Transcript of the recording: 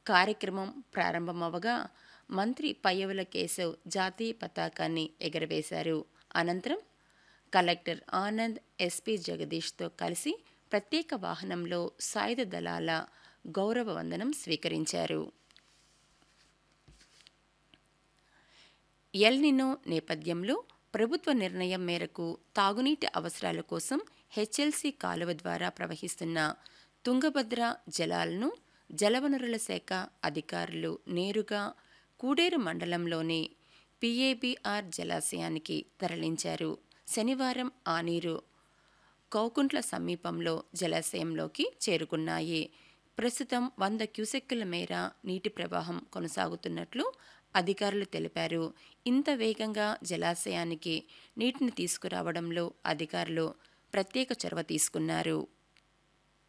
కార్యక్రమం ప్రారంభమవగా మంత్రి పయ్యవుల కేశవ్ జాతీయ పతాకాన్ని ఎగరవేశారు అనంతరం కలెక్టర్ ఆనంద్ ఎస్పీ జగదీష్తో కలిసి ప్రత్యేక వాహనంలో సాయుధ దళాల గౌరవ వందనం స్వీకరించారు ఎల్నినో నేపథ్యంలో ప్రభుత్వ నిర్ణయం మేరకు తాగునీటి అవసరాల కోసం హెచ్ఎల్సీ కాలువ ద్వారా ప్రవహిస్తున్న తుంగభద్ర జలాలను జలవనరుల శాఖ అధికారులు నేరుగా కూడేరు మండలంలోని పిఏబిఆర్ జలాశయానికి తరలించారు శనివారం ఆ నీరు కౌకుంట్ల సమీపంలో జలాశయంలోకి చేరుకున్నాయి ప్రస్తుతం వంద క్యూసెక్కుల మేర నీటి ప్రవాహం కొనసాగుతున్నట్లు అధికారులు తెలిపారు ఇంత వేగంగా జలాశయానికి నీటిని తీసుకురావడంలో అధికారులు ప్రత్యేక చొరవ తీసుకున్నారు